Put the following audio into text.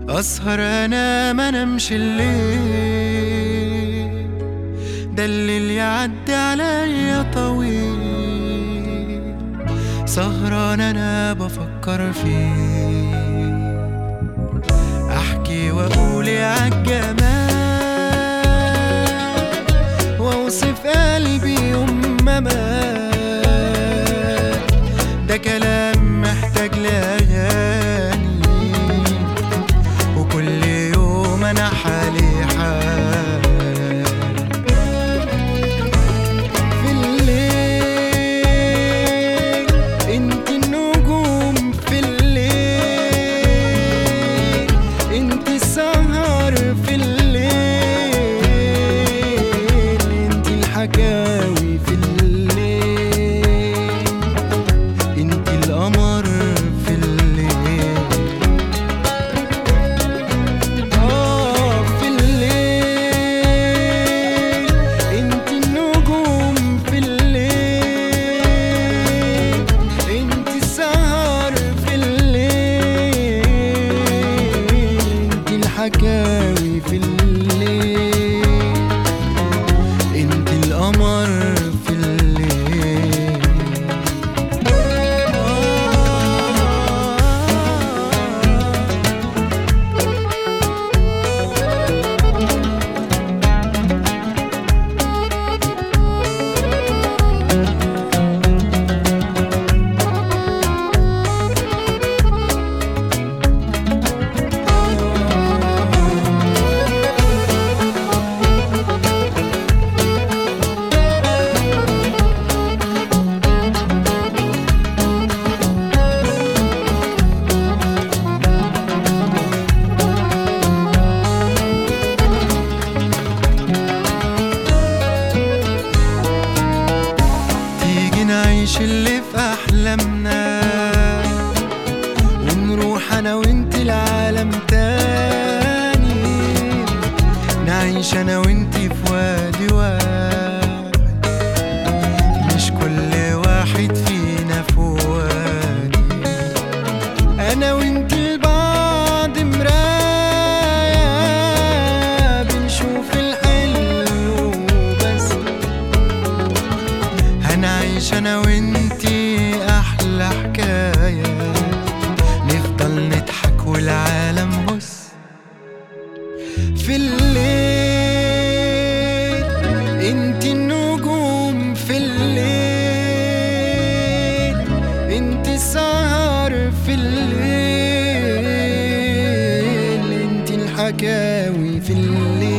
أسهر أنا ما نمشي الليل ده الليل يعدي عليا طويل سهران أنا بفكر فيه أحكي وأقول يا عالجمال وأوصف قلبي يوم ما مات ده كلام محتاج لأغاني وكل يوم أنا حالي حال في الليل انت النجوم في الليل انت السهر في الليل انت الحكاوي في الليل انت القمر في الليل آه في الليل انت النجوم في الليل انت السهر في الليل انت الحكاوي في الليل انت القمر في الليل آه تيجي نعيش اللي في أحلامنا ونروح أنا وإنت لعالم تاني نعيش أنا وإنت في وادي واحد مش كل واحد فينا في وادي أنا وإنت لبعض مراية بنشوف الحلو بس هنعيش انا وانتي احلى حكاية نفضل نضحك والعالم هس في الليل انتي النجوم في الليل انتي السهر في الليل انتي الحكاوي في الليل